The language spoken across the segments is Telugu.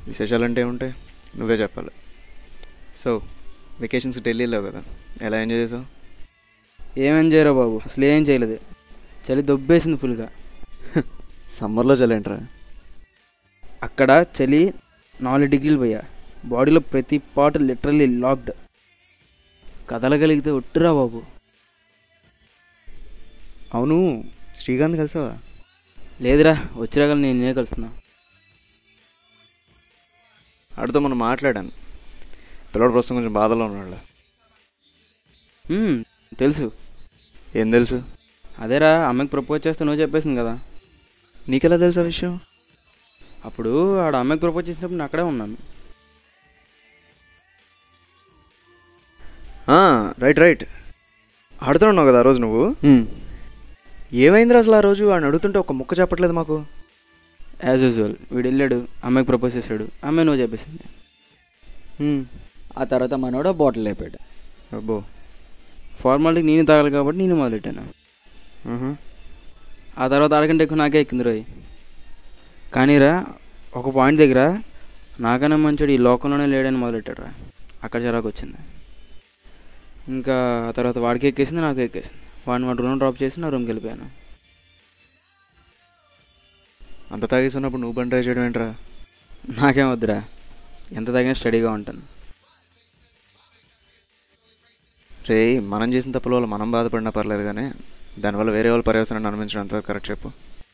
విశేషాలు అంటే ఏముంటాయి నువ్వే చెప్పాలి సో వెకేషన్స్కి ఢిల్లీలో కదా ఎలా ఎంజాయ్ చేసావు ఏమేం చేయరా బాబు అసలు ఏం చేయలేదు చలి దొబ్బేసింది ఫుల్గా సమ్మర్లో చలేంట్రా అక్కడ చలి నాలుగు డిగ్రీలు పోయా బాడీలో ప్రతి పార్ట్ లిటరల్లీ లాక్డ్ కదలగలిగితే ఒట్టురా బాబు అవును శ్రీకాంత్ కలిసావా లేదురా వచ్చిరాగల నేను నేనే కలుస్తున్నా ఆడితో మనం మాట్లాడాను పిల్లడు ప్రస్తుతం కొంచెం బాధలో ఉన్నాడు హ్మ్, తెలుసు ఏం తెలుసు అదేరా అమ్మకి ప్రపోజ్ చేస్తే నువ్వు చెప్పేసింది కదా నీకెలా తెలుసు ఆ విషయం అప్పుడు ఆడ అమ్మకి ప్రపోజ్ చేసినప్పుడు నేను అక్కడే ఉన్నాను ఆ, రైట్ రైట్ ఆడుతూ ఉన్నావు కదా ఆ రోజు నువ్వు ఏమైందిరా అసలు ఆ రోజు వాడిని అడుగుతుంటే ఒక ముక్క చెప్పట్లేదు మాకు యాజ్ యూజువల్ వీడు వెళ్ళాడు అమ్మాయికి ప్రపోజ్ చేశాడు అమ్మాయి నువ్వు చెప్పేసింది ఆ తర్వాత మనోడు బాటిల్ లేపాడు అబ్బో ఫార్మాలిటీకి నేను తాగాలి కాబట్టి నేను మొదలెట్టాను మ్హూ. ఆ తర్వాత అరగంట ఎక్కువ నాకే ఎక్కింది రోయ్ కానీరా ఒక పాయింట్ దగ్గర నాకన్నా మంచోడు ఈ లోకంలోనే లేడని మొదలెట్టాడు రా అక్కడ చిరాకు వచ్చింది ఇంకా ఆ తర్వాత వాడికి ఎక్కేసింది నాకు ఎక్కేసింది వాడిని వాడి రూమ్ డ్రాప్ చేసి నా రూమ్కి వెళ్ళిపోయాను అంత తాగేసి ఉన్నప్పుడు నువ్వు బండి డ్రైవ్ చేయడం ఏంట్రా నాకేం వద్దురా ఎంత తగిన స్టడీగా ఉంటాను రే మనం చేసిన తప్పుల వల్ల మనం బాధపడినా పర్లేదు కానీ దానివల్ల వేరే వాళ్ళ పర్యవసనాన్ని అనుభవించడం అంతవరకు కరెక్ట్ చెప్పు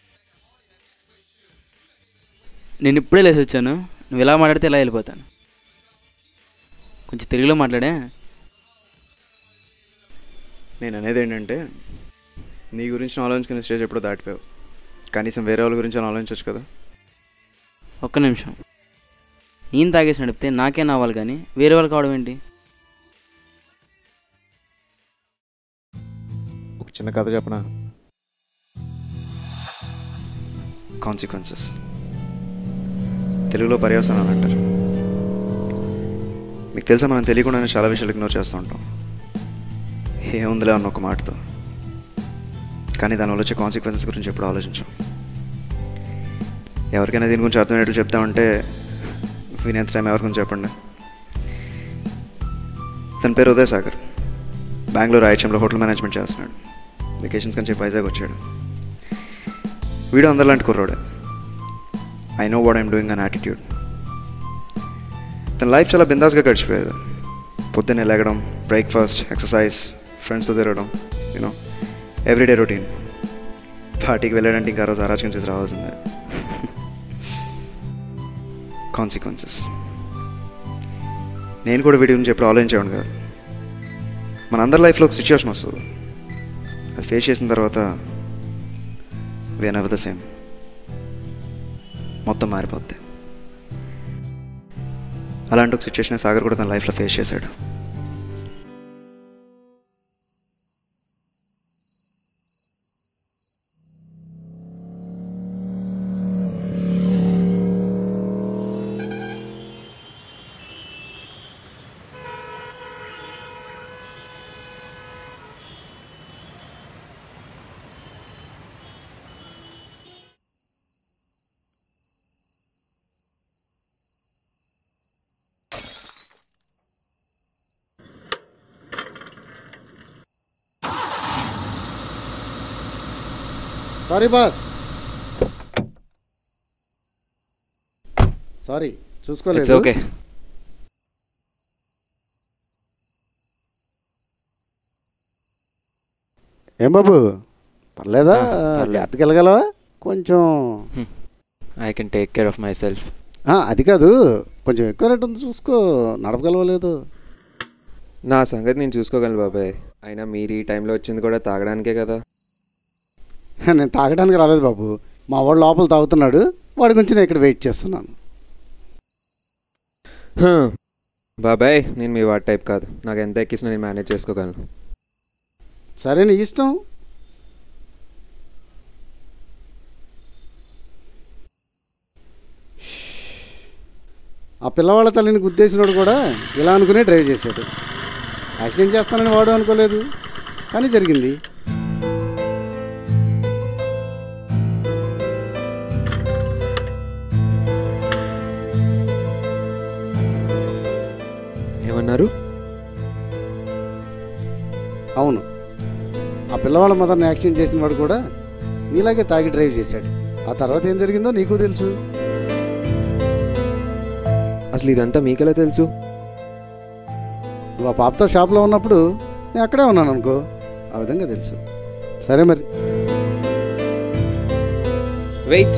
నేను ఇప్పుడే లేచి వచ్చాను నువ్వు ఇలా మాట్లాడితే ఇలా వెళ్ళిపోతాను కొంచెం తెలుగులో మాట్లాడే నేను అనేది ఏంటంటే నీ గురించి ఆలోచించుకునే స్టేజ్ ఎప్పుడో దాటిపోయావు కనీసం వేరే వాళ్ళ గురించి ఆలోచించవచ్చు కదా ఒక్క నిమిషం నేను తాగేసి నడిపితే నాకే నావాలి కానీ వేరే వాళ్ళు కావడం ఏంటి ఒక చిన్న కథ చెప్పనా కాన్సిక్వెన్సెస్ తెలుగులో పర్యవసనాలు అంటారు మీకు తెలుసా మనం తెలియకుండానే చాలా విషయాలు ఇగ్నోర్ చేస్తూ ఉంటాం ఏముందిలే అన్న ఒక మాటతో కానీ దానివల్ల వచ్చే కాన్సిక్వెన్సెస్ గురించి ఎప్పుడు ఆలోచించాం ఎవరికైనా దీని గురించి అర్థమయ్యేట్లు చెప్తామంటే వినేంత టైం ఎవరి గురించి చెప్పండి తన పేరు ఉదయ్ సాగర్ బెంగళూరు ఐహెచ్ఎంలో హోటల్ మేనేజ్మెంట్ చేస్తున్నాడు వెకేషన్స్ కంచి వైజాగ్ వచ్చాడు వీడు అందరిలాంటి కుర్రోడే I know what I'm doing an attitude తన లైఫ్ చాలా బిందాస్గా గడిచిపోయేది పొద్దున్నే లేగడం బ్రేక్ఫాస్ట్ ఎక్సర్సైజ్ ఫ్రెండ్స్తో తిరగడం యూనో ఎవ్రీడే రొటీన్ పార్టీకి వెళ్ళాడంటే ఇంకా ఆ రోజు అరాచకం చేసి రావాల్సిందే కాన్సిక్వెన్సెస్ నేను కూడా వీడి గురించి ఎప్పుడు ఆలోచించేవాడు కాదు మన అందరి లైఫ్లో ఒక సిచ్యువేషన్ వస్తుంది అది ఫేస్ చేసిన తర్వాత వీఆర్ నెవర్ ద సేమ్ మొత్తం మారిపోద్ది అలాంటి ఒక సిచ్యువేషన్ సాగర్ కూడా తన లైఫ్లో ఫేస్ చేశాడు సారీ బాస్ సారీ చూసుకోలేదు ఇట్స్ ఓకే ఏం బాబు పర్లేదా ఆ, పర్లేదు. జాగ్రత్తగా వెళ్ళగలవా కొంచెం I can take care of myself ఆ, అది కాదు కొంచెం ఎక్కువ రేట్ ఉంది చూసుకో నడపగలవలేదు నా సంగతి నేను చూసుకోగలను బాబాయ్ అయినా మీరు ఈ టైంలో వచ్చింది కూడా తాగడానికే కదా నేను తాగడానికి రాలేదు బాబు మా వాడు లోపల తాగుతున్నాడు వాడి గురించి నేను ఇక్కడ వెయిట్ చేస్తున్నాను హ, బాబాయ్ నేను మీ వాడి టైప్ కాదు నాకు ఎంత ఎక్కిసినా నేను మేనేజ్ చేసుకోగలను సరే నీ ఇష్టం ఆ పిల్లవాళ్ళ తల్లిని గుద్దేసినోడు కూడా ఇలా అనుకునే డ్రైవ్ చేశాడు యాక్సిడెంట్ చేస్తానని వాడు అనుకోలేదు కానీ జరిగింది పిల్లవాళ్ళ మదర్ని యాక్సిడెంట్ చేసిన వాడు కూడా నీలాగే తాగి డ్రైవ్ చేశాడు ఆ తర్వాత ఏం జరిగిందో నీకు తెలుసు అసలు ఇదంతా మీకెలా తెలుసు నువ్వు ఆ పాపతో షాప్లో ఉన్నప్పుడు నేను అక్కడే ఉన్నాను అనుకో ఆ విధంగా తెలుసు సరే మరి వెయిట్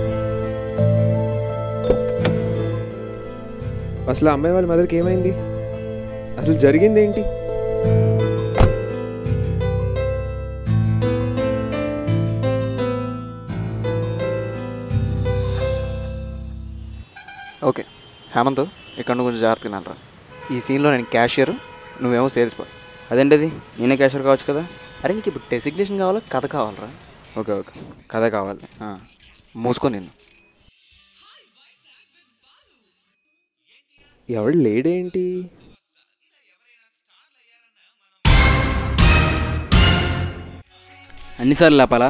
అసలు ఆ అమ్మాయి వాళ్ళ మదర్కి ఏమైంది అసలు జరిగింది ఏంటి ఓకే హేమంత్ ఇక్కడ నువ్వు కొంచెం జాగ్రత్తగా నల్లరా ఈ సీన్లో నేను క్యాషియర్ నువ్వేమో సేల్స్ బాయ్ అదేంటిది నేనే క్యాషర్ కావచ్చు కదా అరే నీకు ఇప్పుడు డెసిగ్నేషన్ కావాలా కథ కావాలరా ఓకే ఓకే కథ కావాలి ఆ. మూసుకో నేను ఎవడు లేడేంటి అన్నిసార్లు లేపాలా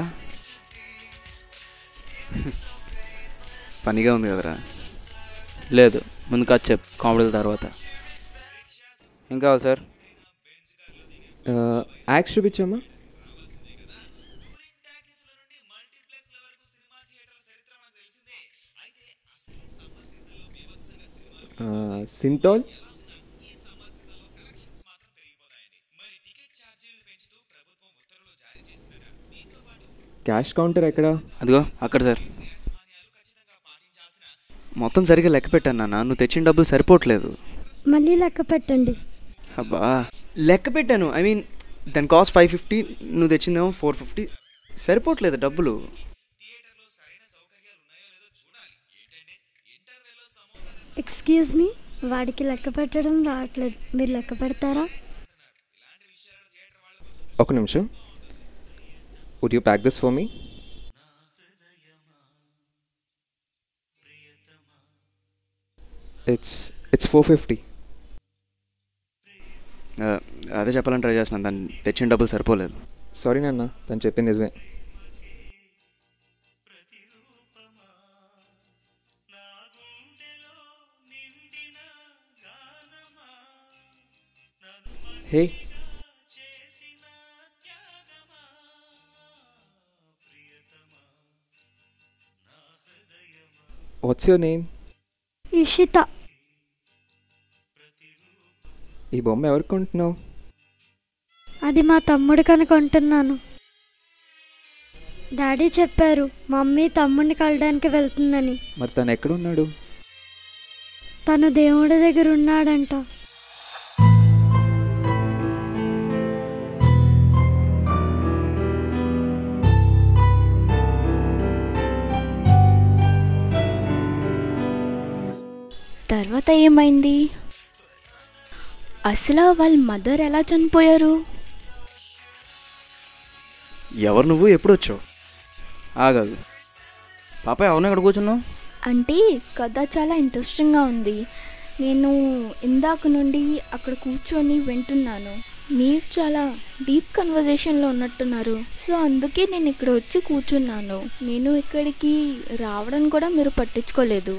పనిగా ఉంది కదరా లేదు ముందు కథ చెప్పు కామెడీల తర్వాత ఏం కావాలి సార్ యాక్స్ చూపించమ్మా సింతాల్ క్యాష్ కౌంటర్ ఎక్కడా అదిగో అక్కడ సార్ మొత్తం సరిగ్గా లెక్క పెట్టాను నాన్న నువ్వు తెచ్చిన డబ్బులు సరిపోవట్లేదు మళ్ళీ లెక్క పెట్టండి అబ్బా లెక్క పెట్టాను ఐ మీన్ దాని కాస్ట్ ఫైవ్ ఫిఫ్టీ నువ్వు తెచ్చిందేమో ఫోర్ ఫిఫ్టీ సరిపోవట్లేదు డబ్బులు ఎక్స్క్యూజ్ మీ వాడికి లెక్క పెట్టడం రావట్లేదు మీరు లెక్క పెడతారా ఒక నిమిషం would you pack this for me it's it's four fifty ఆ, అదే చెప్పాలని ట్రై చేస్తున్నాను దాన్ని తెచ్చిన డబ్బులు సరిపోలేదు సారీ నాన్న తను చెప్పింది నిజమే hey what's your name Ishita ఈ బొమ్మ ఎవరికి కొంటున్నావు అది మా తమ్ముడు కనుకుంటున్నాను డాడీ చెప్పారు మమ్మీ తమ్ముడిని కలడానికి వెళ్తుందని మరి తను ఎక్కడున్నాడు తను దేవుడి దగ్గర ఉన్నాడంట తర్వాత ఏమైంది అసలు వాళ్ళ మదర్ ఎలా చనిపోయారు ఎవరు నువ్వు ఎప్పుడు వచ్చావు ఆగదు పాప అవును ఇక్కడ కూర్చున్నావు అంటే కథ చాలా ఇంట్రెస్టింగ్గా ఉంది నేను ఇందాక నుండి అక్కడ కూర్చొని వింటున్నాను మీరు చాలా డీప్ కన్వర్జేషన్లో ఉన్నట్టున్నారు సో అందుకే నేను ఇక్కడ వచ్చి కూర్చున్నాను నేను ఇక్కడికి రావడం కూడా మీరు పట్టించుకోలేదు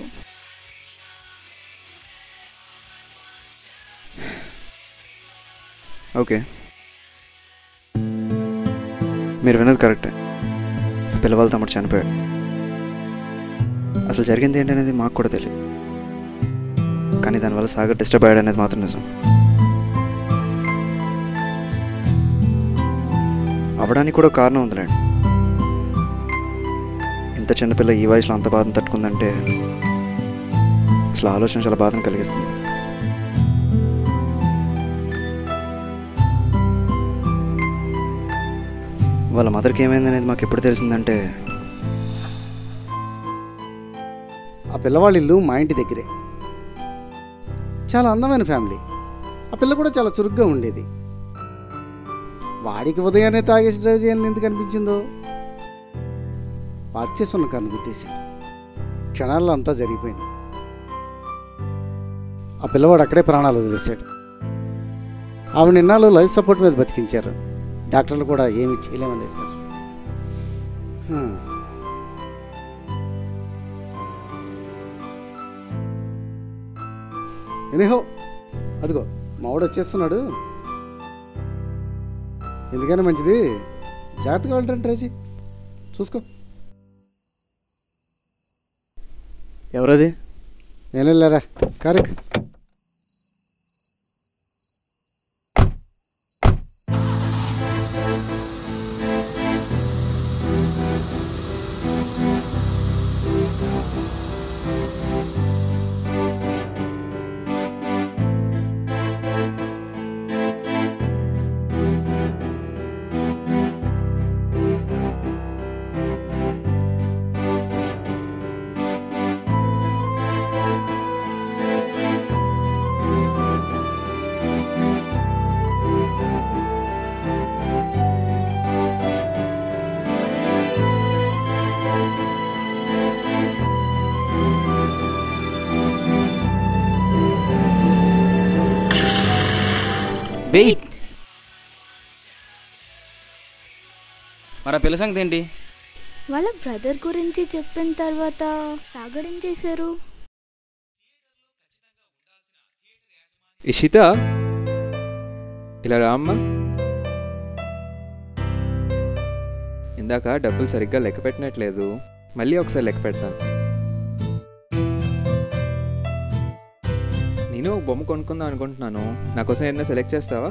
ఓకే మీరు విన్నది కరెక్టే పిల్లవాళ్ళ తమ్ముడు చనిపోయాడు అసలు జరిగింది ఏంటనేది మాకు కూడా తెలియదు కానీ దానివల్ల సాగర్ డిస్టర్బ్ అయ్యాడు అనేది మాత్రం నిజం అవడానికి కూడా ఒక కారణం ఉందిలేండి ఇంత చిన్నపిల్ల ఈ వయసులో అంత బాధను తట్టుకుందంటే అసలు ఆలోచన చాలా బాధను కలిగిస్తుంది వాళ్ళ మదర్కి ఏమైంది అనేది మాకు ఎప్పుడు తెలిసిందంటే ఆ పిల్లవాళ్ళ ఇల్లు మా ఇంటి దగ్గరే చాలా అందమైన ఫ్యామిలీ ఆ పిల్ల కూడా చాలా చురుగ్గా ఉండేది వాడికి ఉదయాన్నే తాగేసి డ్రైవ్ చేయాలని ఎందుకు అనిపించిందో పార్క్ చేసి ఉన్న కారణం గుర్తేసి క్షణాల్లో అంతా జరిగిపోయింది ఆ పిల్లవాడు అక్కడే ప్రాణాలు వదిలేశాడు ఆవిడ నిన్నాళ్ళు లైఫ్ సపోర్ట్ మీద బతికించారు డాక్టర్లు కూడా ఏమి చేయలేమనేసారు హ్మ్. ఎనిహో అదిగో మావాడు వచ్చేస్తున్నాడు ఎందుకైనా మంచిది జాగ్రత్తగా వెళ్ళడానికి ట్రై చేయి చూసుకో ఎవరది నేను వెళ్ళారా కరెక్ట్ వెయిట్ మరి ఆ పిల్ల సంగతి ఏంటి వాళ్ళ బ్రదర్ గురించి చెప్పిన తర్వాత సాగర్ ఏం చేశారు ఇషిత ఇలా రా అమ్మా ఇందాక డబ్బులు సరిగ్గా లెక్క పెట్టినట్లేదు మళ్ళీ ఒకసారి లెక్క పెడతాను నేను ఒక బొమ్మ కొనుక్కుందాం అనుకుంటున్నాను నా కోసం ఏదైనా సెలెక్ట్ చేస్తావా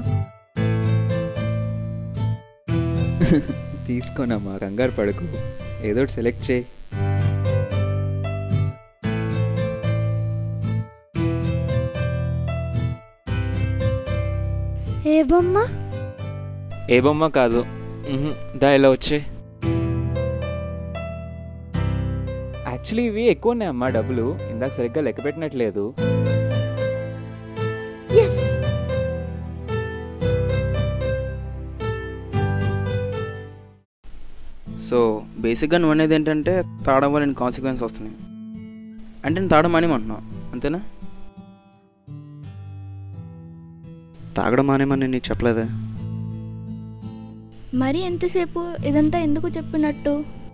తీసుకోనమ్మా కంగారు పడకు ఏదో ఒకటి సెలెక్ట్ చేయి ఏ బొమ్మ ఏ బొమ్మ కాదు మ్హూ. దా ఇలా వచ్చే యాక్చువల్లీ ఇవి ఎక్కువ ఉన్నాయమ్మా డబ్బులు ఇందాక సరిగ్గా లెక్క పెట్టినట్లేదు ఎస్ సో బేసిక్గా నువ్వు అనేది ఏంటంటే తాగడం వల్ల నేను కాన్సిక్వెన్స్ వస్తున్నాయి అంటే నేను తాగడం మానేమంటున్నావు అంతేనా తాగడం మానేమని నేను నీకు చెప్పలేదే మరి ఎంతసేపు ఇదంతా ఎందుకు చెప్పినట్టు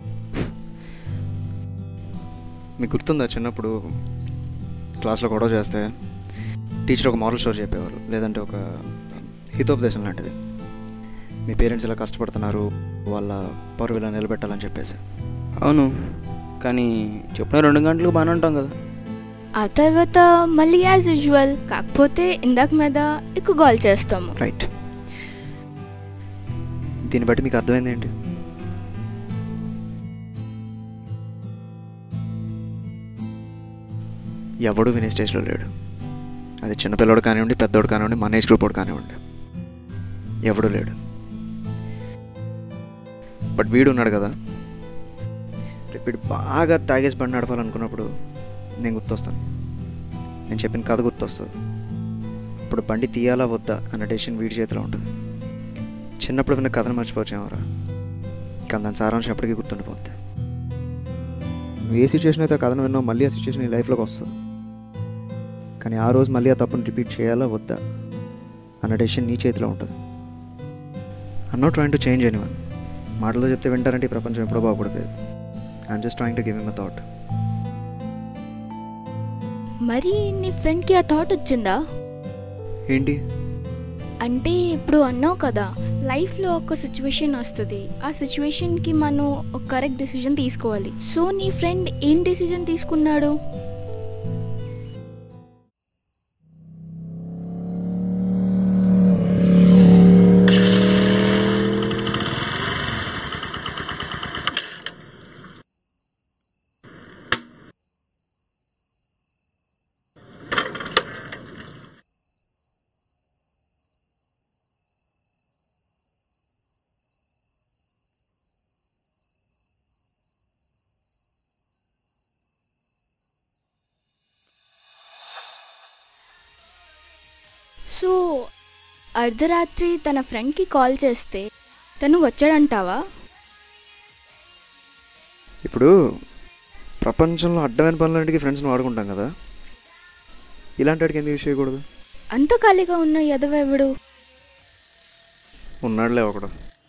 మీకు గుర్తుందా చిన్నప్పుడు క్లాస్లో గొడవ చేస్తే టీచర్ ఒక మారల్ స్టోరీ చెప్పేవారు లేదంటే ఒక హితోపదేశం లాంటిది మీ పేరెంట్స్ ఇలా కష్టపడుతున్నారు వాళ్ళ పరువు ఇలా నిలబెట్టాలని చెప్పేసి అవును కానీ చెప్పిన రెండు గంటలు బాగానే ఉంటాం కదా ఆ తర్వాత మళ్ళీ యాజ్ యూజువల్ కాకపోతే ఇందాక మీద ఎక్కువ కాల్ చేస్తాము రైట్ దీన్ని బట్టి మీకు అర్థమైంది ఏంటి ఎవడు వినే స్టేజ్లో లేడు అది చిన్నపిల్లడు కానివ్వండి పెద్దోడు కానివ్వండి మన ఏజ్ గ్రూప్ వాడు కానివ్వండి ఎవడు లేడు బట్ వీడు ఉన్నాడు కదా రేపు వీడు బాగా తాగేసి బండి నడపాలనుకున్నప్పుడు నేను గుర్తొస్తాను నేను చెప్పిన కథ గుర్తొస్తుంది ఇప్పుడు బండి తీయాలా వద్దా అన్న డెసిషన్ వీడి చేతిలో ఉంటుంది చిన్నప్పుడు విన్న కథను మర్చిపోవచ్చేమరా కానీ దాని సారాంశం ఎప్పటికీ గుర్తుండిపోద్ది నువ్వు ఏ సిచ్యువేషన్ అయితే ఆ కథను విన్నావు మళ్ళీ ఆ సిచ్యువేషన్ నీ లైఫ్లోకి వస్తుంది కానీ ఆ రోజు మళ్ళీ ఆ తప్పును రిపీట్ చేయాలా వద్దా అన్న డెసిషన్ నీ చేతిలో ఉంటుంది I'm not trying to change anyone మాటలతో చెప్తే వింటారంటే ఈ ప్రపంచం ఎప్పుడో బాగుపడిపోయేది I'm just trying to give him a thought మరి నీ ఫ్రెండ్కి ఆ థాట్ వచ్చిందా ఏంటి అంటే ఇప్పుడు అన్నావు కదా లైఫ్లో ఒక సిచ్యువేషన్ వస్తుంది ఆ సిచ్యువేషన్కి మనం ఒక కరెక్ట్ డెసిజన్ తీసుకోవాలి సో నీ ఫ్రెండ్ ఏం డెసిజన్ తీసుకున్నాడు సో అర్ధరాత్రి తన ఫ్రెండ్కి కాల్ చేస్తే తను వచ్చాడంటావా ఇప్పుడు ప్రపంచంలో అడ్డమైన పనులంటికి ఫ్రెండ్స్ని వాడుకుంటాం కదా ఇలాంటి వాడికి ఎందుకు యూస్ చేయకూడదు అంత ఖాళీగా ఉన్న ఎదవెవడు ఉన్నాడులే ఒకడు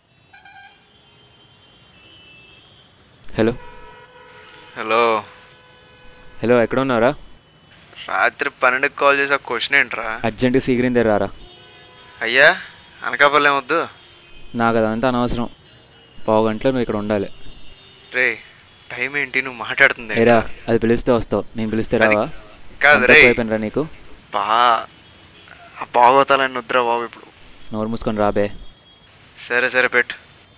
హలో హలో హలో ఎక్కడ ఉన్నారా రాత్రి పన్నెండుకి కాల్ చేసి ఆ క్వశ్చన్ ఏంట్రా అర్జెంటుగా సీకరిందే రారా అయ్యా అనకాపల్లి వద్దు నాకు అదంతా అనవసరం పావు గంటలో నువ్వు ఇక్కడ ఉండాలి రే టైం ఏంటి నువ్వు మాట్లాడుతుంది ఏరా అది పిలిస్తే వస్తావు నేను పిలిస్తే అది రావా కాదు అంత రే ఎక్కువైపోయినరా నీకు బా ఆ బాగోతాలని వద్దురా బాబు ఇప్పుడు నోరు మూసుకొని రాబే సరే సరే పెట్టు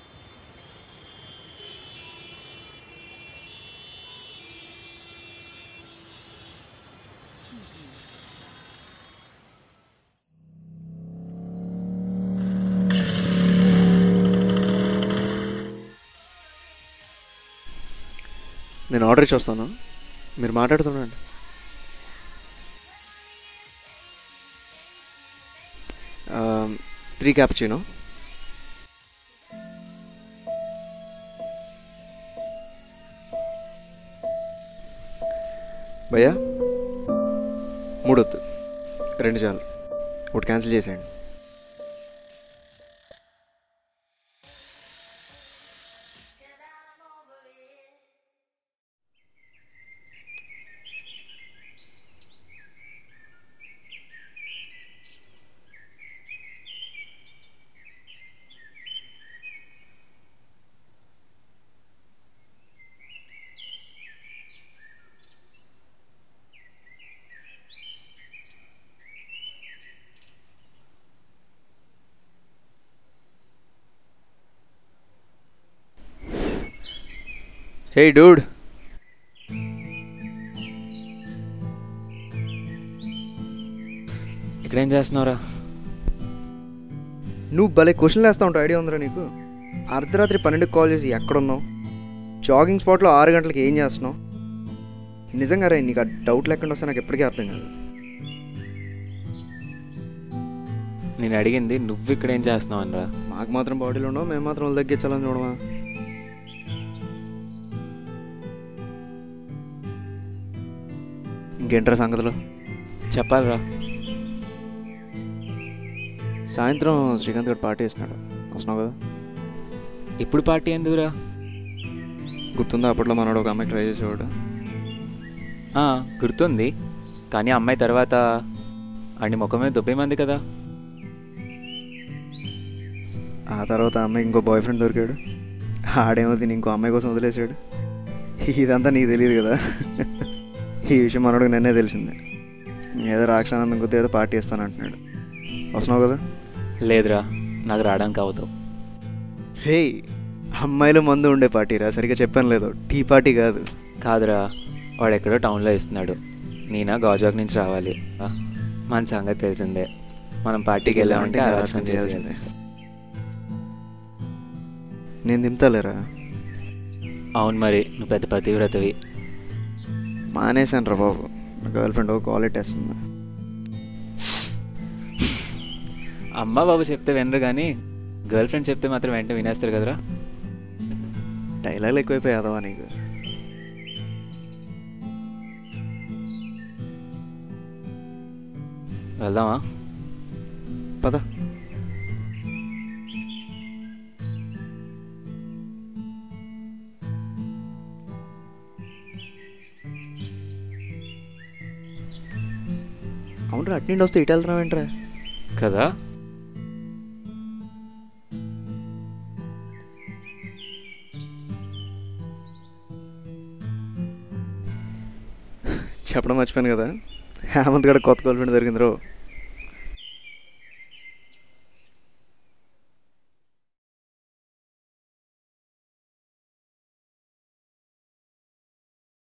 నేను ఆర్డర్ ఇచ్చి వస్తాను మీరు మాట్లాడుతుండండి త్రీ క్యాప్చినో భయ్యా మూడొద్దు రెండు చాలు ఒకటి క్యాన్సిల్ చేసేయండి హే డూడ్ ఇక్కడేం చేస్తున్నావురా నువ్వు భలే క్వశ్చన్లు వేస్తా ఉంటావు ఐడియా ఉందిరా నీకు అర్ధరాత్రి పన్నెండుకి కాల్ చేసి ఎక్కడున్నావు జాగింగ్ స్పాట్లో ఆరు గంటలకి ఏం చేస్తున్నావు నిజంగా రే నీకు ఆ డౌట్ లేకుండా వస్తే నాకు ఎప్పటికీ అర్థం కాదు నేను అడిగింది నువ్వు ఇక్కడ ఏం చేస్తున్నావు అనరా మాకు మాత్రం బాడీలో ఉండవు మేము మాత్రం వాళ్ళు తగ్గించాలని చూడమా ఇంకేంట్రా సంగతులు చెప్పాలిరా సాయంత్రం శ్రీకాంత్ గారు పార్టీ చేస్తున్నాడు వస్తున్నావు కదా ఇప్పుడు పార్టీ ఎందుకురా గుర్తుందా అప్పట్లో మనోడు ఒక అమ్మాయి ట్రై చేసేవాడు ఆ, గుర్తుంది కానీ ఆ అమ్మాయి తర్వాత అన్ని ముఖం మీద దుబ్బేమంది కదా ఆ తర్వాత ఆ అమ్మాయికి ఇంకో బాయ్ ఫ్రెండ్ దొరికాడు ఆడేమో దీన్ని ఇంకో అమ్మాయి కోసం వదిలేసాడు ఇదంతా నీకు తెలియదు కదా ఈ విషయం మనోడికి నిన్నే తెలిసింది ఏదో రాక్షానందం కొద్ది ఏదో పార్టీ ఇస్తాను అంటున్నాడు వస్తున్నావు కదా లేదురా నాకు రావడానికి అవదు రే అమ్మాయిలు మందు ఉండే పార్టీరా సరిగ్గా చెప్పాను లేదు టీ పార్టీ కాదు కాదురా వాడు ఎక్కడో టౌన్లో ఇస్తున్నాడు నేనా గాజాక్ నుంచి రావాలి ఆ, మన సంగతి తెలిసిందే మనం పార్టీకి వెళ్ళామంటే ఆలోచన చేయాల్సిందే నేను దింపుతాలేరా అవును మరి నువ్వు పెద్ద పతివ్రతవి మానేశాను రా బాబు మా గర్ల్ ఫ్రెండ్ ఒక కాల్ ఎట్టేస్తుంది అమ్మ బాబు చెప్తే వినరు కానీ గర్ల్ ఫ్రెండ్ చెప్తే మాత్రం వెంటనే వినేస్తారు కదరా డైలాగులు ఎక్కువైపోయి అదవా నీకు వెళ్దామా పద అవునరా అటు నుండి వస్తే ఇటు వెళ్తున్నావు ఏంట్రా కదా చెప్పడం మర్చిపోయాను కదా హేమంత్ గడ కొత్త గర్ల్ ఫ్రెండ్ దొరికింది రో